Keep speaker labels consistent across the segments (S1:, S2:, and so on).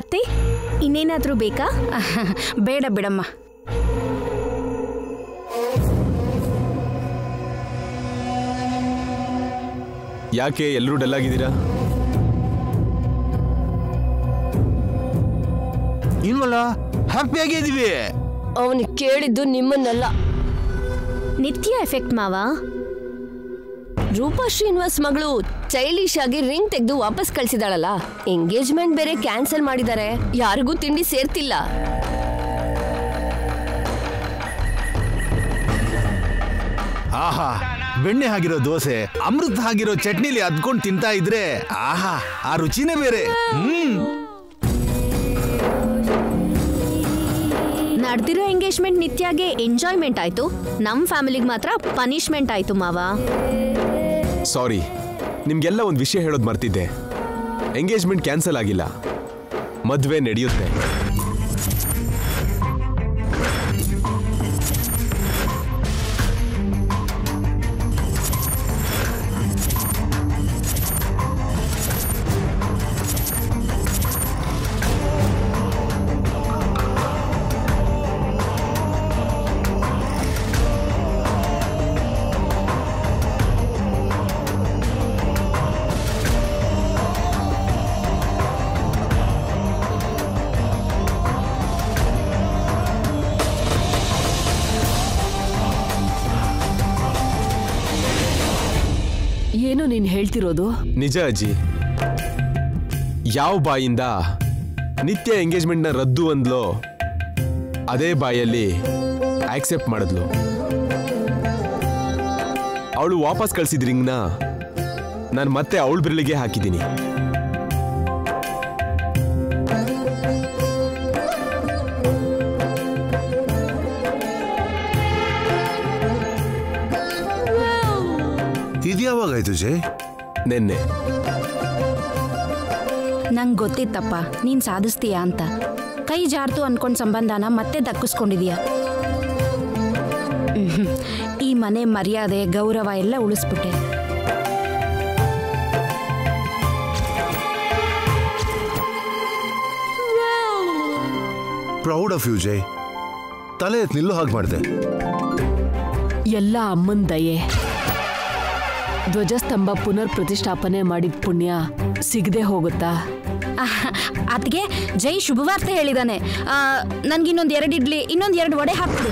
S1: ಅತ್ತೆ ಇನ್ನೇನಾದ್ರೂ ಬೇಕಾ
S2: ಬೇಡ ಬಿಡಮ್ಮ
S3: ಯಾಕೆ ಎಲ್ಲರೂ ಡಲ್ ಆಗಿದ್ದೀರಾ
S4: ಇಲ್ವಲ್ಲ ಹ್ಯಾಪಿಯಾಗಿದ್ದೀವಿ
S5: ಅವನು ಕೇಳಿದ್ದು ನಿಮ್ಮನ್ನೆಲ್ಲ
S1: ನಿತ್ಯ ಎಫೆಕ್ಟ್ ಮಾವ
S5: ರೂಪಾ ಶ್ರೀನಿವಾಸ್ ಮಗಳು ಚೈಲ್ಡಿಶ್ ಆಗಿ ರಿಂಗ್ ತೆಗೆದು ವಾಪಸ್ ಕಳ್ಸಿದಾಳಲ್ಲ ಎಂಗೇಜ್ಮೆಂಟ್ ಬೇರೆ ಕ್ಯಾನ್ಸಲ್ ಮಾಡಿದ್ದಾರೆ ಯಾರಿಗೂ ತಿಂಡಿ ಸೇರ್ತಿಲ್ಲ
S4: ಆಹಾ ಬೆಣ್ಣೆ ಆಗಿರೋ ದೋಸೆ ಅಮೃತ ಆಗಿರೋ ಚಟ್ನಿಲಿ ಅದ್ಕೊಂಡು ತಿಂತಾ ಇದ್ರೆ ಆಹಾ ಆ ರುಚಿನೇ ಬೇರೆ ಹ್ಮ್
S1: ನಡೆದಿರೋ ಎಂಗೇಜ್ಮೆಂಟ್ ನಿತ್ಯಾಗೆ ಎಂಜಾಯ್ಮೆಂಟ್ ಆಯ್ತು ನಮ್ಮ ಫ್ಯಾಮಿಲಿಗೆ ಮಾತ್ರ ಪನಿಷ್ಮೆಂಟ್ ಆಯ್ತು ಮಾವ
S3: ಸಾರಿ ನಿಮ್ಗೆಲ್ಲ ಒಂದು ವಿಷಯ ಹೇಳೋದು ಮರ್ತಿದ್ದೆ ಎಂಗೇಜ್ಮೆಂಟ್ ಕ್ಯಾನ್ಸಲ್ ಆಗಿಲ್ಲ ಮದುವೆ ನಡೆಯುತ್ತೆ
S5: ಏನು ನೀನ್ ಹೇಳ್ತಿರೋದು
S3: ನಿಜ ಅಜ್ಜಿ ಯಾವ ಬಾಯಿಂದ ನಿತ್ಯ ಎಂಗೇಜ್ಮೆಂಟ್ನ ರದ್ದು ಅಂದ್ಲೋ ಅದೇ ಬಾಯಲ್ಲಿ ಆಕ್ಸೆಪ್ಟ್ ಮಾಡಿದ್ಲು ಅವಳು ವಾಪಸ್ ಕಳ್ಸಿದ ರಿಂಗ್ನ ನಾನು ಮತ್ತೆ ಅವಳ ಬಿರಳಿಗೆ ಹಾಕಿದ್ದೀನಿ
S4: ಇದು ಯಾವಾಗಾಯ್ತು ಜಯ್
S3: ನಿನ್ನೆ
S2: ನಂಗೆ ಗೊತ್ತಿತ್ತಪ್ಪ ನೀನ್ ಸಾಧಿಸ್ತೀಯ ಅಂತ ಕೈ ಜಾರ್ತು ಅನ್ಕೊಂಡ್ ಸಂಬಂಧನ ಮತ್ತೆ ದಕ್ಕಿಸ್ಕೊಂಡಿದೀಯ ಮ್ಹ್ಮ್. ಈ ಮನೆ ಮರ್ಯಾದೆ ಗೌರವ ಎಲ್ಲ ಉಳಿಸ್ಬಿಟ್ಟೆ
S4: ಪ್ರೌಡ್ ಆಫ್ ಯು ಜಯ್ ತಲೆ ಎತ್ತಿ ನಿಲ್ಲೋ ಹಾಗೆ ಮಾಡಿದೆ
S6: ಎಲ್ಲ ಅಮ್ಮನ್ ದಯೆ ಧ್ವಜಸ್ತಂಭ ಪುನರ್ ಪ್ರತಿಷ್ಠಾಪನೆ ಮಾಡಿದ ಪುಣ್ಯ ಸಿಗದೆ ಹೋಗುತ್ತಾ
S2: ಅದಕ್ಕೆ ಜೈ ಶುಭವಾರ್ತೆ ಹೇಳಿದಾನೆ ನನ್ಗಿನ್ನೊಂದು ಎರಡು ಇಡ್ಲಿ ಇನ್ನೊಂದು ಎರಡು ವಡೆ ಹಾಕ್ಬಿಡು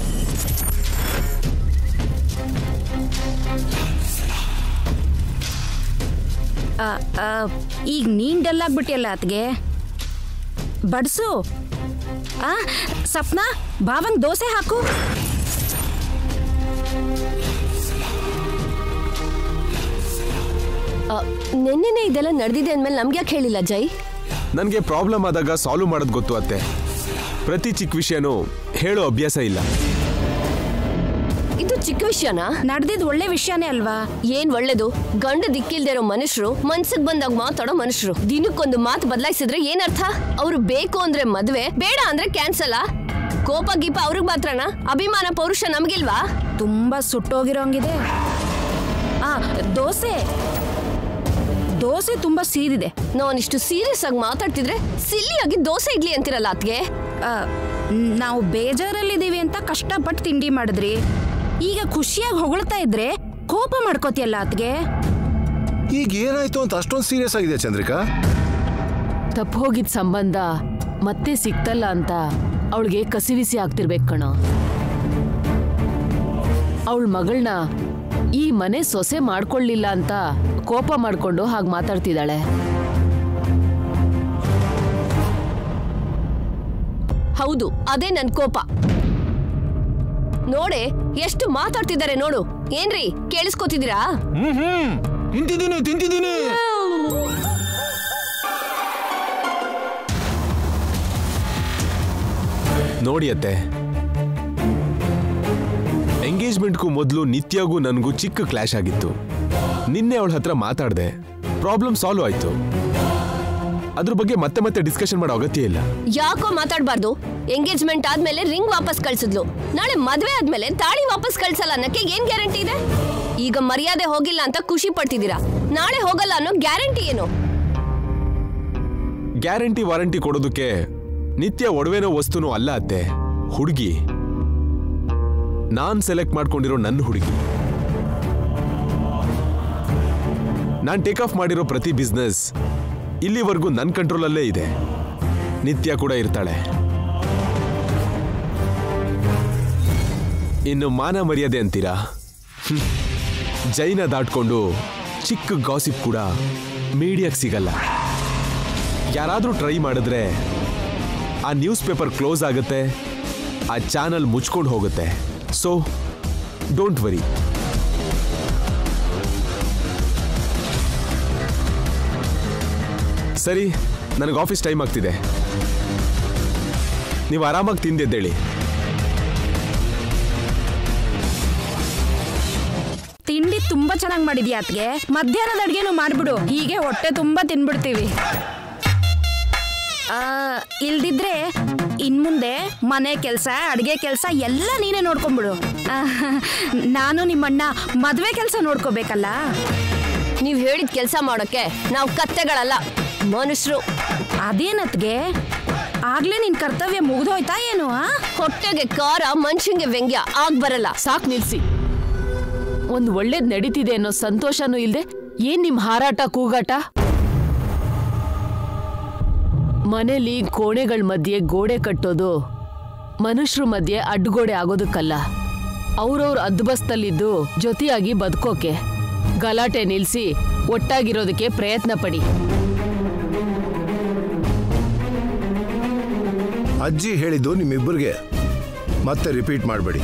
S2: ಆ, ಆ, ಈಗ ನೀನ್ ಡಲ್ ಆಗ್ಬಿಟ್ಟಿಯಲ್ಲ ಅತ್ಗೆ ಬಡ್ಸು ಆ ಸಪ್ನಾ ಭಾವಂಗ್ ದೋಸೆ ಹಾಕು
S5: ನಿನ್ನೆನೆ ಇದೆಲ್ಲ ನಡೆದಿದೆ ಅಂದ್ಮೇಲೆ ನಮ್ಗೆ ಯಾಕೆ ಹೇಳಿಲ್ಲ ಜೈ
S3: ನನಗೆ ಪ್ರಾಬ್ಲಮ್ ಆದಾಗ ಸಾಲ್ವ್ ಮಾಡೋದು ಗೊತ್ತು ಅತ್ತೆ ಪ್ರತಿ ಚಿಕ್ಕ ವಿಷಯನೂ ಹೇಳೋ ಅಭ್ಯಾಸ ಇಲ್ಲ
S5: ಇದು ಚಿಕ್ಕ ವಿಷಯನಾ
S2: ನಡೆದಿದ್ ಒಳ್ಳೆ ವಿಷಯನೇ ಅಲ್ವಾ
S5: ಏನ್ ಒಳ್ಳೇದು ಗಂಡ ದಿಕ್ಕಿಲ್ದೇ ಇರೋ ಮನುಷ್ಯರು ಮನ್ಸಿಗೆ ಬಂದಾಗ ಮಾತಾಡೋ ಮನುಷ್ಯರು ದಿನಕ್ಕೊಂದು ಮಾತು ಬದಲಾಯಿಸಿದ್ರೆ ಏನರ್ಥ ಅವ್ರು ಬೇಕು ಅಂದ್ರೆ ಮದ್ವೆ ಬೇಡ ಅಂದ್ರೆ ಕ್ಯಾನ್ಸಲ್ ಕೋಪ ಗೀಪ ಅವ್ರಿಗೆ ಮಾತ್ರನಾ ಅಭಿಮಾನ ಪೌರುಷ ನಮ್ಗಿಲ್ವಾ
S2: ತುಂಬಾ ಸುಟ್ಟೋಗಿರೋಂಗಿದೆ ಆ ದೋಸೆ ದೋಸೆ ತುಂಬಾ ಸೀದಿದೆ
S5: ನಾನಿಷ್ಟು ಸೀರಿಯಸ್ ಆಗಿ ಮಾತಾಡ್ತಿದ್ರೆ ಸಿಲ್ಲಿಯಾಗಿ ದೋಸೆ ಇಡ್ಲಿ ಅಂತಿರಲ್ಲ ಅತ್ಗೆ
S2: ಆ, ನಾವು ಬೇಜಾರಲ್ಲಿದ್ದೀವಿ ಅಂತ ಕಷ್ಟಪಟ್ಟು ತಿಂಡಿ ಮಾಡಿದ್ರಿ ಈಗ ಖುಷಿಯಾಗಿ ಹೊಗಳ್ತಾ ಇದ್ರೆ ಕೋಪ ಮಾಡ್ಕೋತಿಯಲ್ಲ ಅತ್ಗೆ
S4: ಈಗ ಏನಾಯ್ತು ಅಂತ ಅಷ್ಟೊಂದು ಸೀರಿಯಸ್ ಆಗಿದೆ ಚಂದ್ರಿಕಾ
S6: ತಪ್ಪು ಹೋಗಿದ್ ಸಂಬಂಧ ಮತ್ತೆ ಸಿಕ್ತಲ್ಲ ಅಂತ ಅವಳಿಗೆ ಕಸಿವಿಸಿ ಆಗ್ತಿರ್ಬೇಕು ಕಣ ಅವಳ ಮಗಳನ್ನ ಈ ಮನೆ ಸೊಸೆ ಮಾಡ್ಕೊಳ್ಳಿಲ್ಲ ಅಂತ ಕೋಪ ಮಾಡ್ಕೊಂಡು ಹಾಗೆ ಮಾತಾಡ್ತಿದ್ದಾಳೆ
S5: ಹೌದು ಅದೇ ನನ್ ಕೋಪ ನೋಡೆ ಎಷ್ಟು ಮಾತಾಡ್ತಿದ್ದಾರೆ ನೋಡು ಏನ್ರಿ ಕೇಳಿಸ್ಕೊತಿದ್ದೀರಾ
S4: ಹ್ಮ್ ಹ್ಮ್ ತಿಂತಿದ್ದೀನಿ ತಿಂತಿದ್ದೀನಿ
S3: ನೋಡಿ ಅತ್ತೆ ಎಂಗೇಜ್ಮೆಂಟ್ಗೂ ಮೊದಲು ನಿತ್ಯಗೂ ನನಗೂ ಚಿಕ್ಕ ಕ್ಲಾಶ್ ಆಗಿತ್ತು ನಿನ್ನೆ ಅವಳ ಹತ್ರ ಮಾತಾಡಿದೆ ಪ್ರಾಬ್ಲಮ್ ಸಾಲ್ವ್ ಆಯ್ತು ಅದ್ರ ಬಗ್ಗೆ ಮತ್ತೆ ಮತ್ತೆ ಡಿಸ್ಕಷನ್ ಮಾಡೋ ಅಗತ್ಯ ಇಲ್ಲ
S5: ಯಾಕೋ ಮಾತಾಡ್ಬಾರ್ದು ಎಂಗೇಜ್ಮೆಂಟ್ ಆದ್ಮೇಲೆ ರಿಂಗ್ ವಾಪಸ್ ಕಳ್ಸಿದ್ಲು ನಾಳೆ ಮದ್ವೆ ಆದ್ಮೇಲೆ ತಾಳಿ ವಾಪಸ್ ಕಳ್ಸಲ್ಲ ಅನ್ನಕ್ಕೆ ಏನ್ ಗ್ಯಾರಂಟಿ ಇದೆ ಈಗ ಮರ್ಯಾದೆ ಹೋಗಿಲ್ಲ ಅಂತ ಖುಷಿ ಪಡ್ತಿದ್ದೀರಾ ನಾಳೆ ಹೋಗಲ್ಲ ಅನ್ನೋ ಗ್ಯಾರಂಟಿ ಏನು
S3: ಗ್ಯಾರಂಟಿ ವಾರಂಟಿ ಕೊಡೋದಕ್ಕೆ ನಿತ್ಯ ಒಡವೆನೋ ವಸ್ತುನೂ ಅಲ್ಲ ಅತ್ತೆ ಹುಡುಗಿ ನಾನ್ ಸೆಲೆಕ್ಟ್ ಮಾಡ್ಕೊಂಡಿರೋ ನನ್ನ ಹುಡುಗಿ ನಾನ್ ಟೇಕ್ ಆಫ್ ಮಾಡಿರೋ ಪ್ರತಿ ಬಿಸ್ನೆಸ್ ಇಲ್ಲಿವರೆಗೂ ನನ್ನ ಕಂಟ್ರೋಲಲ್ಲೇ ಇದೆ ನಿತ್ಯ ಕೂಡ ಇರ್ತಾಳೆ ಇನ್ನು ಮಾನ ಮರ್ಯಾದೆ ಅಂತೀರಾ ಹ್ಮ್. ಜೈನ ದಾಟ್ಕೊಂಡು ಚಿಕ್ಕ ಗಾಸಿಪ್ ಕೂಡ ಮೀಡಿಯಾಕ್ ಸಿಗಲ್ಲ ಯಾರಾದರೂ ಟ್ರೈ ಮಾಡಿದ್ರೆ ಆ ನ್ಯೂಸ್ ಪೇಪರ್ ಕ್ಲೋಸ್ ಆಗುತ್ತೆ ಆ ಚಾನಲ್ ಮುಚ್ಕೊಂಡು ಹೋಗುತ್ತೆ ಸೊ ಡೋಂಟ್ ವರಿ ಸರಿ ನನಗೆ ಆಫೀಸ್ ಟೈಮ್ ಆಗ್ತಿದೆ ನೀವು ಆರಾಮಾಗಿ ತಿಂದೆದ್ದೇಳಿ
S2: ತಿಂಡಿ ತುಂಬಾ ಚೆನ್ನಾಗಿ ಮಾಡಿದ್ಯಾ ಅತ್ಗೆ ಮಧ್ಯಾಹ್ನದ ಅಡ್ಗೆನೂ ಮಾಡ್ಬಿಡು ಹೀಗೆ ಹೊಟ್ಟೆ ತುಂಬಾ ತಿನ್ಬಿಡ್ತೀವಿ ಆ, ಇಲ್ದಿದ್ರೆ ಇನ್ಮುಂದೆ ಮನೆ ಕೆಲಸ ಅಡ್ಗೆ ಕೆಲಸ ಎಲ್ಲ ನೀನೇ ನೋಡ್ಕೊಂಬಿಡು ಆ, ನಾನು ನಿಮ್ಮಣ್ಣ ಮದ್ವೆ ಕೆಲಸ ನೋಡ್ಕೋಬೇಕಲ್ಲ
S5: ನೀವ್ ಹೇಳಿದ ಕೆಲಸ ಮಾಡೋಕೆ ನಾವು ಕತ್ತೆಗಳಲ್ಲ ಮನುಷ್ಯರು
S2: ಅದೇನತ್ಗೆ ಆಗ್ಲೇ ನಿನ್ ಕರ್ತವ್ಯ ಮುಗ್ದೋಯ್ತಾ ಏನು ಆ?
S5: ಹೊಟ್ಟೆಗೆ ಖಾರ ಮನುಷ್ಯಂಗೆ ವ್ಯಂಗ್ಯ ಆಗ್ ಬರಲ್ಲ
S6: ಸಾಕ್ ನಿಲ್ಸಿ ಒಂದ್ ಒಳ್ಳೇದ್ ನಡೀತಿದೆ ಅನ್ನೋ ಸಂತೋಷನೂ ಇಲ್ದೆ ಏನ್ ನಿಮ್ ಹಾರಾಟ ಕೂಗಾಟ ಮನೇಲಿ ಕೋಣೆಗಳ ಮಧ್ಯೆ ಗೋಡೆ ಕಟ್ಟೋದು ಮನುಷ್ಯರ ಮಧ್ಯೆ ಅಡ್ಡಗೋಡೆ ಆಗೋದಕ್ಕಲ್ಲ ಅವ್ರವ್ರ ಅದ್ಬಸ್ತಲ್ಲಿದ್ದು ಜೊತೆಯಾಗಿ ಬದುಕೋಕೆ ಗಲಾಟೆ ನಿಲ್ಸಿ ಒಟ್ಟಾಗಿರೋದಕ್ಕೆ ಪ್ರಯತ್ನ ಪಡಿ
S7: ಅಜ್ಜಿ ಹೇಳಿದ್ದು ನಿಮ್ಮಿಬ್ಬರಿಗೆ ಮತ್ತೆ ರಿಪೀಟ್ ಮಾಡಬೇಡಿ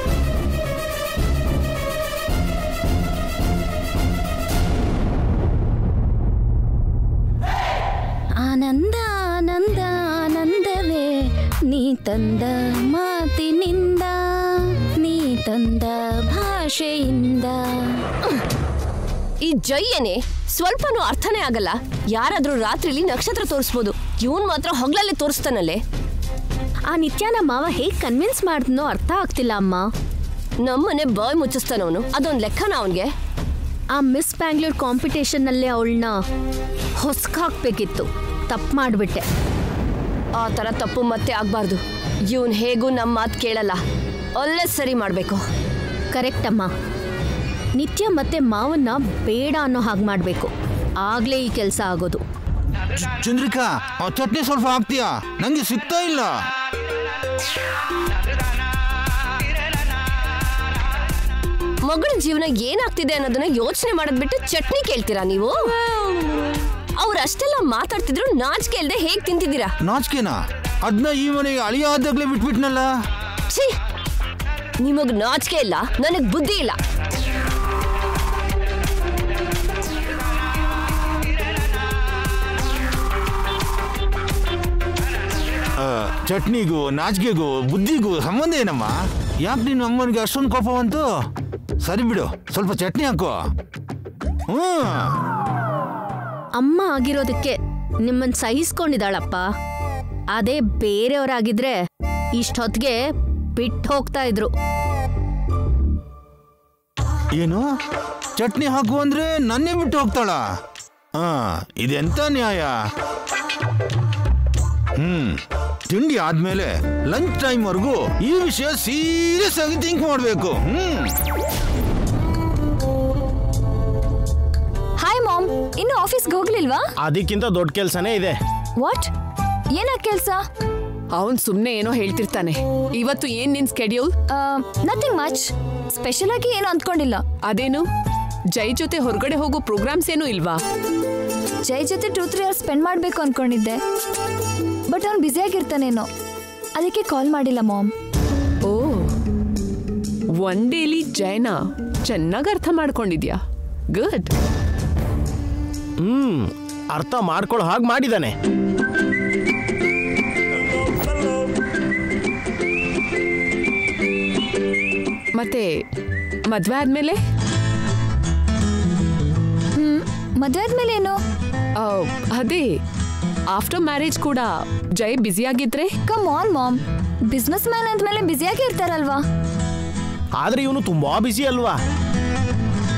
S2: ಆನಂದ ಆನಂದ ಆನಂದವೇ ನೀ ತಂದ ಮಾತಿನಿಂದ ನೀ ತಂದ ಭಾಷೆಯಿಂದ
S5: ಈ ಜೈಯನೇ ಸ್ವಲ್ಪನೂ ಅರ್ಥನೇ ಆಗಲ್ಲ ಯಾರಾದ್ರೂ ರಾತ್ರಿಲಿ ನಕ್ಷತ್ರ ತೋರಿಸ್ಬೋದು ಇವನ್ ಮಾತ್ರ ಹೊಗ್ಲಲ್ಲಿ ತೋರಿಸ್ತಾನಲ್ಲೇ
S1: ಆ ನಿತ್ಯನ ಮಾವ ಹೇಗ್ ಕನ್ವಿನ್ಸ್ ಮಾಡಿದ್ನೋ ಅರ್ಥ ಆಗ್ತಿಲ್ಲ ಅಮ್ಮ
S5: ನಮ್ಮನೆ ಬಾಯ್ ಮುಚ್ಚಿಸ್ತಾನವನು ಅದೊಂದ್ ಲೆಕ್ಕನ ಅವನ್ಗೆ
S1: ಆ ಮಿಸ್ ಬ್ಯಾಂಗ್ಳೂರ್ ಕಾಂಪಿಟೇಷನ್ನಲ್ಲೇ ಅವಳನ್ನ ಹೊಸ್ಕಾಕ್ಬೇಕಿತ್ತು ತಪ್ಪು ಮಾಡಿಬಿಟ್ಟೆ
S5: ಆ ತರ ತಪ್ಪು ಮತ್ತೆ ಆಗ್ಬಾರ್ದು ಇವನ್ ಹೇಗೂ ನಮ್ಮ ಮಾತು ಕೇಳಲ್ಲ ಒಳ್ಳೆ ಸರಿ ಮಾಡ್ಬೇಕು
S1: ಕರೆಕ್ಟ್ ಅಮ್ಮ ನಿತ್ಯ ಮತ್ತೆ ಮಾವನ್ನ ಬೇಡ ಅನ್ನೋ ಹಾಗೆ ಮಾಡಬೇಕು ಆಗ್ಲೇ ಈ ಕೆಲಸ ಆಗೋದು
S4: ಚಂದ್ರಿಕಾ ಆ ಚಟ್ನಿ ಸ್ವಲ್ಪ ಹಾಕ್ತೀಯಾ ನಂಗೆ ಸಿಗ್ತಾ ಇಲ್ಲ
S5: ಮಗಳ ಜೀವನ ಏನಾಗ್ತಿದೆ ಅನ್ನೋದನ್ನ ಯೋಚನೆ ಮಾಡೋದ್ ಬಿಟ್ಟು ಚಟ್ನಿ ಕೇಳ್ತೀರಾ ನೀವು ಅವ್ರು ಅಷ್ಟೆಲ್ಲ ಮಾತಾಡ್ತಿದ್ರು ನಾಚಿಕೆ ಇಲ್ದೆ ಹೇಗ್ ತಿಂತಿದ್ದೀರಾ
S4: ನಾಚಿಕೆನಾ ಅದನ್ನ ಈ ಮನೆಗೆ ಅಳಿಯಾದಾಗ್ಲೇ ಬಿಟ್ಬಿಟ್ನಲ್ಲ
S5: ಛೀ ನಿಮಗ್ ನಾಚಿಕೆ ಇಲ್ಲ ನನಗ್ ಬುದ್ಧಿ ಇಲ್ಲ
S4: ಆ, ಚಟ್ನಿಗೂ ನಾಚಿಕೆಗೂ ಬುದ್ಧಿಗೂ ಸಂಬಂಧ ಏನಮ್ಮ ಯಾಕೆ ನಿನ್ನ ಅಮ್ಮನಿಗೆ ಅಷ್ಟೊಂದು ಕೋಪ ಬಂತು ಸರಿ ಬಿಡು ಸ್ವಲ್ಪ ಚಟ್ನಿ ಹಾಕು ಹ್ಞೂ
S1: ಅಮ್ಮ ಆಗಿರೋದಕ್ಕೆ ನಿಮ್ಮನ್ನ ಸಹಿಸ್ಕೊಂಡಿದ್ದಾಳಪ್ಪ ಅದೇ ಬೇರೆಯವರಾಗಿದ್ರೆ ಇಷ್ಟೊತ್ತಿಗೆ ಬಿಟ್ಟು ಹೋಗ್ತಾ ಇದ್ರು
S4: ಏನು ಚಟ್ನಿ ಹಾಕು ಅಂದ್ರೆ ನನ್ನೇ ಬಿಟ್ಟು ಹೋಗ್ತಾಳ ಹಾ ಇದೆಂತ ನ್ಯಾಯ ಹ್ಮ್ ತಿಂಡಿ ಆದ್ಮೇಲೆ ಲಂಚ್ ಟೈಮ್ ವರ್ಗೂ ಈ ವಿಷಯ ಸೀರಿಯಸ್ ಆಗಿ ಥಿಂಕ್ ಮಾಡ್ಬೇಕು ಹ್ಮ್
S8: ಹಾಯ್ ಮಾಮ್ ಇನ್ನು ಆಫೀಸ್ಗೆ ಹೋಗ್ಲಿಲ್ವಾ
S9: ಅದಕ್ಕಿಂತ ದೊಡ್ಡ ಕೆಲಸನೇ ಇದೆ
S8: ವಾಟ್ ಏನ ಕೆಲ್ಸ
S6: ಅವನ್ ಸುಮ್ನೆ ಏನೋ ಹೇಳ್ತಿರ್ತಾನೆ ಇವತ್ತು ಏನ್ ನಿನ್ ಸ್ಕೆಡ್ಯೂಲ್
S8: ನಥಿಂಗ್ ಮಚ್ ಸ್ಪೆಷಲ್ ಆಗಿ ಏನು ಅಂದ್ಕೊಂಡಿಲ್ಲ
S6: ಅದೇನು ಜೈ ಜೊತೆ ಹೊರಗಡೆ ಹೋಗೋ ಪ್ರೋಗ್ರಾಮ್ಸ್ ಏನೂ ಇಲ್ವಾ
S8: ಜೈ ಜೊತೆ ಟೂ ತ್ರೀ ಅವರ್ಸ್ ಸ್ಪೆಂಡ್ ಮಾಡಬೇಕು ಅನ್ಕೊಂಡಿದ್ದೆ ಬಟ್ ಅವ್ನು ಬ್ಯುಸಿಯಾಗಿರ್ತಾನೇನೋ ಅದಕ್ಕೆ ಕಾಲ್ ಮಾಡಿಲ್ಲ ಮಾಮ್
S6: ಓ ಒನ್ ಡೇಲಿ ಜೈನ ಚೆನ್ನಾಗಿ ಅರ್ಥ ಮಾಡ್ಕೊಂಡಿದ್ಯಾ ಗುಡ್
S9: ಹ್ಮ್ ಅರ್ಥ ಮಾಡ್ಕೊಳ್ಳೋ ಹಾಗೆ ಮಾಡಿದಾನೆ
S6: ಮತ್ತೆ ಮದ್ವೆ ಆದ್ಮೇಲೆ
S8: ಮದುವೆ ಆದ್ಮೇಲೆ ಏನು
S6: ಆ, ಅದೇ ಆಫ್ಟರ್ ಮ್ಯಾರೇಜ್ ಕೂಡ ಜೈ ಬ್ಯುಸಿ ಆಗಿದ್ರೆ
S8: come on mom business man ಅಂದ್ಮೇಲೆ ಬ್ಯುಸಿಯಾಗಿ ಇರ್ತಾರಲ್ವಾ
S9: ಆದ್ರೆ ಇವನು ತುಂಬಾ ಬಿಸಿ ಅಲ್ವಾ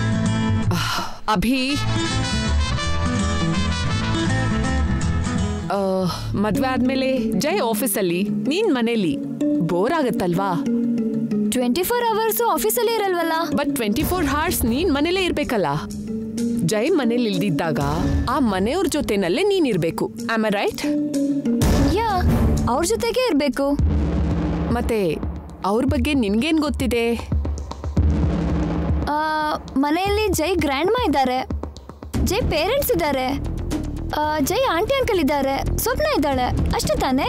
S6: ಅಭಿ ಮದ್ವೆ ಆದ್ಮೇಲೆ ಜೈ ಆಫೀಸಲ್ಲಿ ನೀನ್ ಮನೇಲಿ ಬೋರ್ ಆಗತ್ತಲ್ವಾ
S8: ಟ್ವೆಂಟಿ ಫೋರ್ ಅವರ್ಸು ಆಫೀಸಲ್ಲೇ ಇರಲ್ವಲ್ಲ
S6: ಬಟ್ ಟ್ವೆಂಟಿ ಫೋರ್ ಹಾರ್ಸ್ ನೀನ್ ಮನೇಲೇ ಇರ್ಬೇಕಲ್ಲ ಜೈ ಮನೇಲಿ ಇಲ್ದಿದ್ದಾಗ ಆ ಮನೆಯವ್ರ ಜೊತೆನಲ್ಲೇ ನೀನ್ ಇರ್ಬೇಕು ಆಮ್ ರೈಟ್
S8: ಯಾ ಅವ್ರ ಜೊತೆಗೆ ಇರಬೇಕು
S6: ಮತ್ತೆ ಅವ್ರ ಬಗ್ಗೆ ನಿನ್ಗೇನ್ ಗೊತ್ತಿದೆ
S8: ಮನೆಯಲ್ಲಿ ಜೈ ಗ್ರ್ಯಾಂಡ್ಮಾ ಇದ್ದಾರೆ ಜೈ ಪೇರೆಂಟ್ಸ್ ಇದ್ದಾರೆ ಆ, ಜೈ ಆಂಟಿ ಅಂಕಲ್ ಇದ್ದಾರೆ ಸ್ವಪ್ನ ಇದ್ದಾಳೆ ಅಷ್ಟೇ ತಾನೇ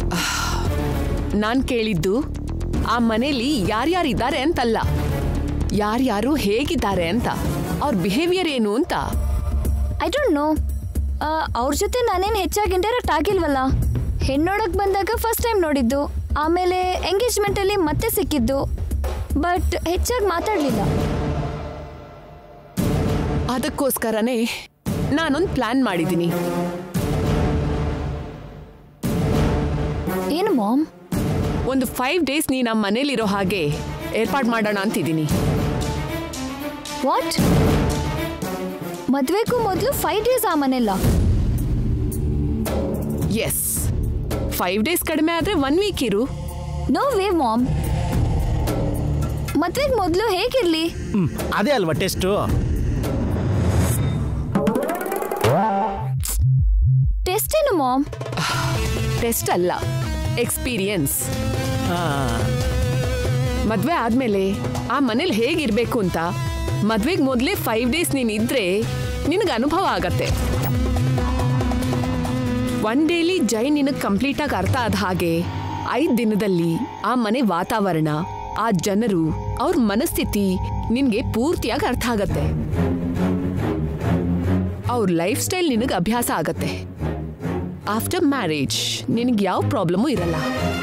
S6: ನಾನ್ ಕೇಳಿದ್ದು ಆ ಮನೇಲಿ ಯಾರ್ಯಾರಿದ್ದಾರೆ ಅಂತಲ್ಲ ಯಾರ್ಯಾರು ಹೇಗಿದ್ದಾರೆ ಅಂತ ಅವ್ರ ಬಿಹೇವಿಯರ್ ಏನು ಅಂತ
S8: ಐ ಡೋಂಟ್ ನೋ ಅವ್ರ ಜೊತೆ ನಾನೇನು ಹೆಚ್ಚಾಗಿ ಇಂಟರಾಕ್ಟ್ ಆಗಿಲ್ವಲ್ಲ ಹೆಣ್ಣೋಡಕ್ ಬಂದಾಗ ಫಸ್ಟ್ ಟೈಮ್ ನೋಡಿದ್ದು ಆಮೇಲೆ ಎಂಗೇಜ್ಮೆಂಟಲ್ಲಿ ಮತ್ತೆ ಸಿಕ್ಕಿದ್ದು ಬಟ್ ಹೆಚ್ಚಾಗಿ ಮಾತಾಡಲಿಲ್ಲ
S6: ಅದಕ್ಕೋಸ್ಕರನೇ ನಾನೊಂದು ಪ್ಲಾನ್ ಮಾಡಿದ್ದೀನಿ
S8: ಏನು ಮಾಮ್
S6: ಒಂದು ಫೈವ್ ಡೇಸ್ ನೀ ನಮ್ಮ ಮನೇಲಿರೋ ಹಾಗೆ ಏರ್ಪಾಡು ಮಾಡೋಣ ಅಂತಿದ್ದೀನಿ
S8: ವಾಟ್ ಮದ್ವೆಗೂ ಮೊದಲು ಫೈವ್ ಡೇಸ್ ಆ ಮನೆಲ್ಲ
S6: ಎಸ್ ಫೈವ್ ಡೇಸ್ ಕಡಿಮೆ ಆದರೆ ಒನ್ ವೀಕ್ ಇರು
S8: ನೋ ವೇ ಮಾಮ್ ಮದ್ವೆಗೆ ಮೊದಲು ಹೇಗಿರ್ಲಿ
S9: ಹ್ಮ್ ಅದೇ ಅಲ್ವಾ ಟೆಸ್ಟು
S8: ಟೆಸ್ಟ್ ಏನು ಮಾಮ್
S6: ಟೆಸ್ಟ್ ಅಲ್ಲ ಎಕ್ಸ್ಪೀರಿಯನ್ಸ್ ಮದ್ವೆ ಆದ್ಮೇಲೆ ಆ ಮನೇಲಿ ಹೇಗಿರ್ಬೇಕು ಅಂತ ಮದ್ವೆಗೆ ಮೊದಲೇ ಫೈವ್ ಡೇಸ್ ನೀನ್ ಇದ್ರೆ ನಿನಗೆ ಅನುಭವ ಆಗತ್ತೆ ಒನ್ ಡೇಲಿ ಜೈ ನಿನಗೆ ಕಂಪ್ಲೀಟಾಗಿ ಅರ್ಥ ಆದ ಹಾಗೆ ಐದು ದಿನದಲ್ಲಿ ಆ ಮನೆ ವಾತಾವರಣ ಆ ಜನರು ಅವ್ರ ಮನಸ್ಥಿತಿ ನಿನಗೆ ಪೂರ್ತಿಯಾಗಿ ಅರ್ಥ ಆಗತ್ತೆ ಅವ್ರ ಲೈಫ್ ಸ್ಟೈಲ್ ನಿನಗೆ ಅಭ್ಯಾಸ ಆಗತ್ತೆ ಆಫ್ಟರ್ ಮ್ಯಾರೇಜ್ ನಿನಗೆ ಯಾವ ಪ್ರಾಬ್ಲಮೂ ಇರಲ್ಲ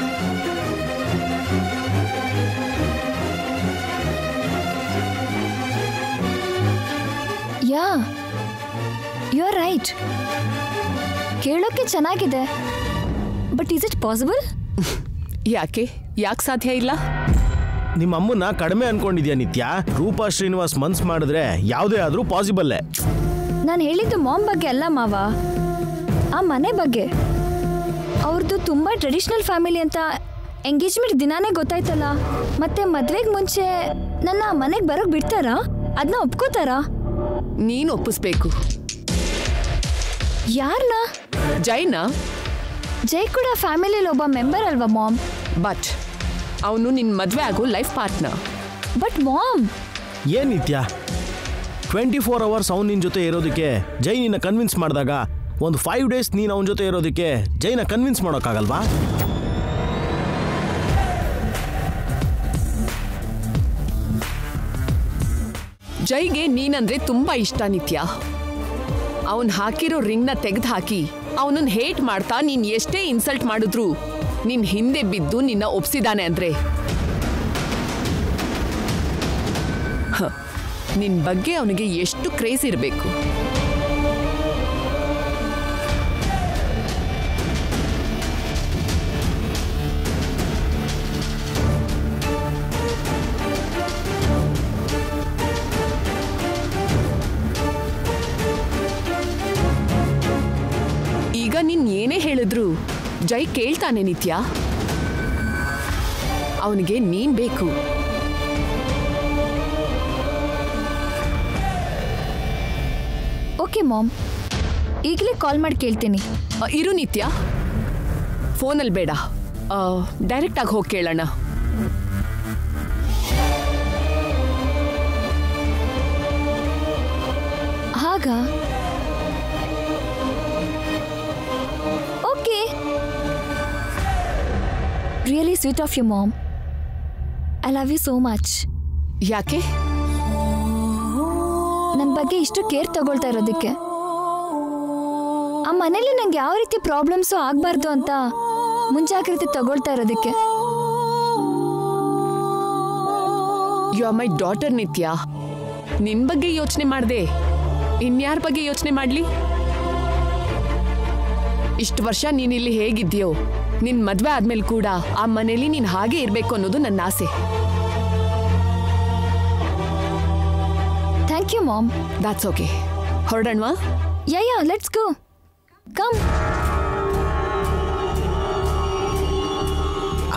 S8: ಯಾ ಯು ಆರ್ ರೈಟ್ ಕೇಳೋಕೆ ಚೆನ್ನಾಗಿದೆ ಬಟ್ ಈಸ್ ಇಟ್ ಪಾಸಿಬಲ್
S6: ಯಾಕೆ ಯಾಕೆ ಸಾಧ್ಯ ಇಲ್ಲ
S9: ನಿಮ್ಮ ಅಮ್ಮನ್ನ ಕಡಿಮೆ ಅನ್ಕೊಂಡಿದ್ಯಾ ನಿತ್ಯ ರೂಪಾ ಶ್ರೀನಿವಾಸ್ ಮನ್ಸ್ ಮಾಡಿದ್ರೆ ಯಾವುದೇ ಆದರೂ ಪಾಸಿಬಲ್ಲೇ
S8: ನಾನು ಹೇಳಿದ್ದು ಮಾಮ್ ಬಗ್ಗೆ ಅಲ್ಲ ಮಾವ ಆ ಮನೆ ಬಗ್ಗೆ ಅವ್ರದ್ದು ತುಂಬ ಟ್ರೆಡಿಷ್ನಲ್ ಫ್ಯಾಮಿಲಿ ಅಂತ ಎಂಗೇಜ್ಮೆಂಟ್ ದಿನಾನೇ ಗೊತ್ತಾಯ್ತಲ್ಲ ಮತ್ತೆ ಮದ್ವೆಗೆ ಮುಂಚೆ ನನ್ನ ಮನೆಗೆ ಬರೋಕ್ ಬಿಡ್ತಾರಾ ಅದನ್ನ ಒಪ್ಕೋತಾರಾ
S6: ನೀನು ಒಪ್ಪಿಸ್ಬೇಕು
S8: ಯಾರನ್ನ
S6: ಜೈನ
S8: ಜೈ ಕೂಡ ಫ್ಯಾಮಿಲಿಲಿ ಒಬ್ಬ ಮೆಂಬರ್ ಅಲ್ವಾ ಮಾಮ್
S6: ಬಟ್ ಅವನು ನಿನ್ನ ಮದುವೆ ಆಗೋ ಲೈಫ್ ಪಾರ್ಟ್ನರ್
S8: ಬಟ್ ಮಾಮ್
S9: ಏನ್ ನಿತ್ಯ ಟ್ವೆಂಟಿ ಫೋರ್ ಅವರ್ಸ್ ಅವ್ನು ನಿನ್ನ ಜೊತೆ ಇರೋದಕ್ಕೆ ಜೈ ನಿನ್ನ ಕನ್ವಿನ್ಸ್ ಮಾಡಿದಾಗ ಒಂದು ಫೈವ್ ಡೇಸ್ ನೀನು ಅವನ ಜೊತೆ ಇರೋದಕ್ಕೆ ಜೈನ ಕನ್ವಿನ್ಸ್ ಮಾಡೋಕ್ಕಾಗಲ್ವಾ
S6: ಜೈಗೆ ನೀನಂದ್ರೆ ತುಂಬಾ ಇಷ್ಟ ನಿತ್ಯ ಅವನ್ ಹಾಕಿರೋ ರಿಂಗ್ನ ತೆಗೆದು ಹಾಕಿ ಅವನನ್ನ ಹೇಟ್ ಮಾಡ್ತಾ ನೀನ್ ಎಷ್ಟೇ ಇನ್ಸಲ್ಟ್ ಮಾಡಿದ್ರು ನಿನ್ ಹಿಂದೆ ಬಿದ್ದು ನಿನ್ನ ಒಪ್ಸಿದಾನೆ ಅಂದ್ರೆ ಹ, ನಿನ್ ಬಗ್ಗೆ ಅವನಿಗೆ ಎಷ್ಟು ಕ್ರೇಜ್ ಇರಬೇಕು ಈಗ ನೀನ್ ಏನೇ ಹೇಳಿದ್ರು ಜೈ ಕೇಳ್ತಾನೆ ನಿತ್ಯ ಅವನಿಗೆ ನೀನ್ ಬೇಕು
S8: ಓಕೆ ಮಾಮ್ ಈಗಲೇ ಕಾಲ್ ಮಾಡಿ ಕೇಳ್ತೀನಿ
S6: ಅ, ಇರು ನಿತ್ಯ ಫೋನಲ್ಲಿ ಬೇಡ ಡೈರೆಕ್ಟ್ ಆಗಿ ಹೋಗಿ ಕೇಳೋಣ
S8: ಹಾಗ okay really sweet of you mom I love you so much
S6: ಯಾಕೆ
S8: ನನ್ನ ಬಗ್ಗೆ ಇಷ್ಟು ಕೇರ್ ತಗೊಳ್ತಾ ಇರೋದಕ್ಕೆ ಆ ಮನೇಲಿ ನಂಗೆ ಯಾವ ರೀತಿ ಪ್ರಾಬ್ಲಮ್ಸು ಆಗಬಾರ್ದು ಅಂತ ಮುಂಜಾಗ್ರತೆ ತಗೊಳ್ತಾ ಇರೋದಕ್ಕೆ
S6: ಯು ಆರ್ ಮೈ ಡಾಟರ್ ನಿತ್ಯ ನಿನ್ ಬಗ್ಗೆ ಯೋಚನೆ ಮಾಡ್ದೆ ಇನ್ಯಾರ ಬಗ್ಗೆ ಯೋಚನೆ ಮಾಡ್ಲಿ ಇಷ್ಟು ವರ್ಷ ನೀನ್ ಇಲ್ಲಿ ಹೇಗಿದ್ಯೋ ನಿನ್ ಮದ್ವೆ ಆದ್ಮೇಲೆ ಕೂಡ ಆ ಮನೇಲಿ ನೀನ್ ಹಾಗೆ ಇರ್ಬೇಕು ಅನ್ನೋದು ನನ್ನ ಆಸೆ
S8: thank you mom
S6: that's okay ಹೊರಡಣ್ವಾ
S8: yeah yeah let's go come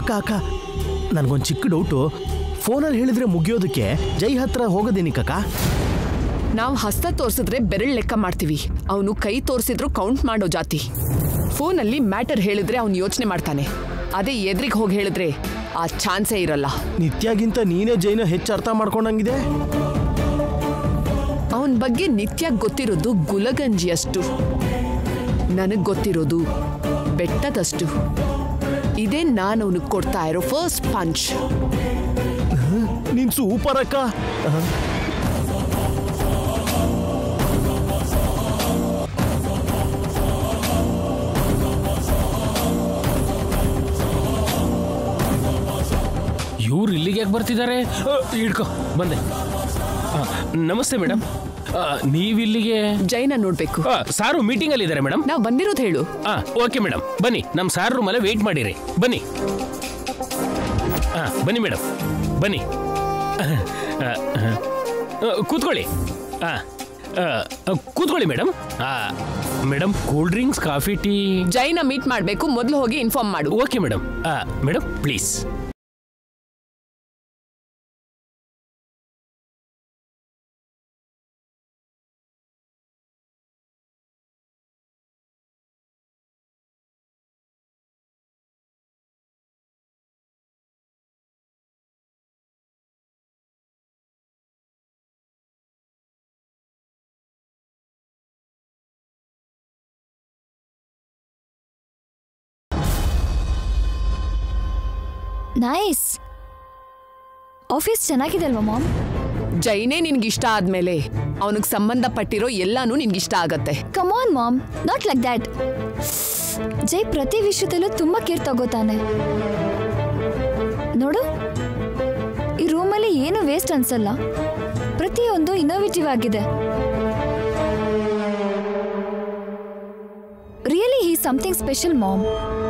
S9: ಅಕ್ಕ ಅಕ್ಕ ನನಗೊಂದು ಚಿಕ್ಕ ಡೌಟು ಫೋನಲ್ಲಿ ಹೇಳಿದ್ರೆ ಮುಗಿಯೋದಕ್ಕೆ ಜೈ ಹತ್ರ ಹೋಗೋದೇನಿಕ್ಕಕ್ಕ
S6: ನಾವು ಹಸ್ತ ತೋರಿಸಿದ್ರೆ ಬೆರಳು ಲೆಕ್ಕ ಮಾಡ್ತೀವಿ ಅವನು ಕೈ ತೋರಿಸಿದ್ರು ಕೌಂಟ್ ಮಾಡೋ ಜಾತಿ ಫೋನಲ್ಲಿ ಮ್ಯಾಟರ್ ಹೇಳಿದ್ರೆ ಅವನು ಯೋಚನೆ ಮಾಡ್ತಾನೆ ಅದೇ ಎದ್ರಿಗೆ ಹೋಗಿ ಹೇಳಿದ್ರೆ ಆ ಚಾನ್ಸೇ ಇರಲ್ಲ
S9: ನಿತ್ಯಾಗಿಂತ ನೀನೇ ಜೈನ ಹೆಚ್ಚು ಅರ್ಥ ಮಾಡ್ಕೊಂಡಂಗಿದೆ
S6: ಅವನ ಬಗ್ಗೆ ನಿತ್ಯ ಗೊತ್ತಿರೋದು ಗುಲಗಂಜಿಯಷ್ಟು ನನಗೆ ಗೊತ್ತಿರೋದು ಬೆಟ್ಟದಷ್ಟು ಇದೇ ನಾನು ಅವನಿಗೆ ಕೊಡ್ತಾ ಇರೋ ಫಸ್ಟ್ ಪಂಚ್
S9: ನೀನ್ ಸೂಪರ್ ಅಕ್ಕ
S10: ಇವ್ರು ಇಲ್ಲಿಗೆ ಯಾಕೆ ಬರ್ತಿದ್ದಾರೆ ಅ, ಹಿಡ್ಕೊ ಬಂದೆ ಆ, ನಮಸ್ತೆ ಮೇಡಮ್ ಆ, ನೀವಿಲ್ಲಿಗೆ
S6: ಜೈನ ನೋಡ್ಬೇಕು
S10: ಆ, ಸಾರು ಮೀಟಿಂಗ್ ಅಲ್ಲಿ ಇದ್ದಾರೆ ಮೇಡಮ್
S6: ನಾವು ಬಂದಿರೋದು ಹೇಳು
S10: ಆ ಓಕೆ ಮೇಡಮ್ ಬನ್ನಿ ನಮ್ಮ ಸಾರ್ ರೂಮಲ್ಲೇ ವೇಟ್ ಮಾಡಿರಿ ಬನ್ನಿ ಆ, ಬನ್ನಿ ಮೇಡಮ್ ಬನ್ನಿ ಆ, ಆ, ಆ, ಕೂತ್ಕೊಳ್ಳಿ ಆ, ಆ, ಆ, ಕೂತ್ಕೊಳ್ಳಿ madam madam cool drinks coffee tea
S6: ಜೈನ ಮೀಟ್ ಮಾಡಬೇಕು ಮೊದಲು ಹೋಗಿ ಇನ್ಫಾರ್ಮ್ ಮಾಡು
S10: okay madam madam please
S8: nice office ಚೆನ್ನಾಗಿದೆ ಅಲ್ವಾ ಮಾಮ್
S6: ಜೈನೇ ನಿನ್ಗೆ ಇಷ್ಟ ಆದ್ಮೇಲೆ ಅವನಿಗೆ ಸಂಬಂಧಪಟ್ಟಿರೋ ಎಲ್ಲಾನು ನಿನ್ಗೆ ಇಷ್ಟ ಆಗತ್ತೆ
S8: come on mom not like that Jai ಪ್ರತಿ ವಿಷಯದಲ್ಲೂ ತುಂಬ ಕೇರ್ ತಗೋತಾನೆ ನೋಡು ಈ ರೂಮಲ್ಲಿ ಏನು ವೇಸ್ಟ್ ಅನ್ಸಲ್ಲ ಪ್ರತಿಯೊಂದು ಇನ್ನೋವೇಟಿವ್ ಆಗಿದೆ really he something special mom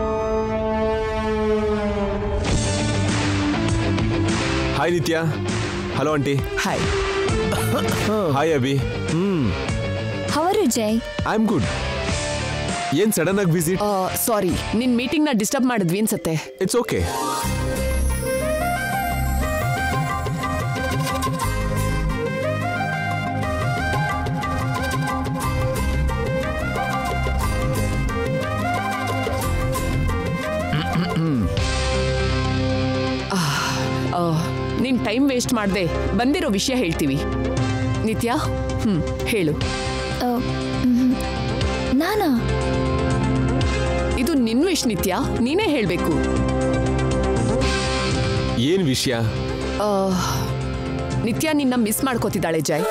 S3: hi Nitya hello aunty
S6: hi
S3: hi Abhi
S8: how are Jai
S3: I am good ಏನ್ ಸಡನ್ ಆಗಿ ವಿಸಿಟ್
S6: ಸಾರಿ ನಿನ್ ಮೀಟಿಂಗ್ ನ ಡಿಸ್ಟರ್ಬ್ ಮಾಡಿದ್ವಿ ಅನ್ಸತ್ತೆ
S3: ಇಟ್ಸ್ ಓಕೆ
S6: ಆ, ನೀನ್ ಟೈಮ್ ವೇಸ್ಟ್ ಮಾಡ್ದೆ ಬಂದಿರೋ ವಿಷಯ ಹೇಳ್ತೀವಿ ನಿತ್ಯ ಹ್ಮ್ ಹೇಳು
S8: ನಾನಾ
S6: ಇದು ನಿನ್ ವಿಶ್ ನಿತ್ಯ ನೀನೇ ಹೇಳ್ಬೇಕು
S3: ಏನ್ ವಿಷಯ
S6: ಆ, ನಿತ್ಯ ನಿನ್ನ ಮಿಸ್ ಮಾಡ್ಕೋತಿದ್ದಾಳೆ ಜಯ್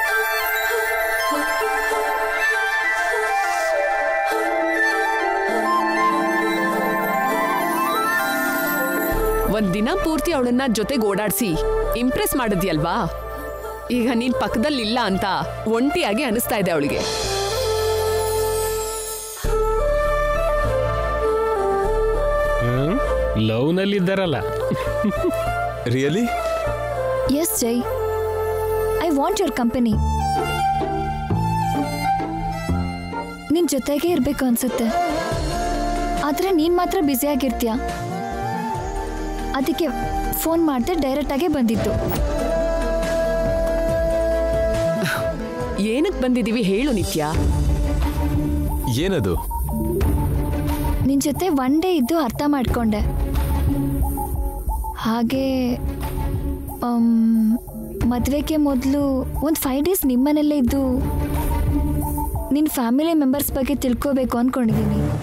S6: ಒಂದ್ ದಿನ ಪೂರ್ತಿ ಅವಳನ್ನ ಜೊತೆಗೆ ಓಡಾಡ್ಸಿ ಇಂಪ್ರೆಸ್ ಮಾಡಿದ್ಯಲ್ವಾ ಈಗ ನೀನ್ ಪಕ್ಕದಲ್ಲಿಲ್ಲ ಅಂತ ಒಂಟಿಯಾಗಿ ಅನಿಸ್ತಾ ಇದೆ ಅವಳಿಗೆ
S10: ಲವ್ ನಲ್ಲಿ ಇದ್ದಾರಲ್ಲ
S3: really
S8: yes Jai I want your company ನಿನ್ ಜೊತೆಗೆ ಇರ್ಬೇಕು ಅನ್ಸುತ್ತೆ ಆದ್ರೆ ನೀನ್ ಮಾತ್ರ ಬ್ಯುಸಿಯಾಗಿರ್ತೀಯ ಅದಕ್ಕೆ ಫೋನ್ ಮಾಡಿದೆ ಡೈರೆಕ್ಟಾಗೇ ಬಂದಿದ್ದು
S6: ಏನಕ್ ಬಂದಿದೀವಿ ಹೇಳು ನಿತ್ಯ
S3: ಏನದು
S8: ನಿನ್ ಜೊತೆ ಒನ್ ಡೇ ಇದ್ದು ಅರ್ಥ ಮಾಡ್ಕೊಂಡೆ ಹಾಗೆ ಮದುವೆಗೆ ಮೊದಲು ಒಂದು ಫೈವ್ ಡೇಸ್ ನಿಮ್ಮನೆಲ್ಲೇ ಇದ್ದು ನಿನ್ನ ಫ್ಯಾಮಿಲಿ ಮೆಂಬರ್ಸ್ ಬಗ್ಗೆ ತಿಳ್ಕೋಬೇಕು ಅಂದ್ಕೊಂಡಿದ್ದೀನಿ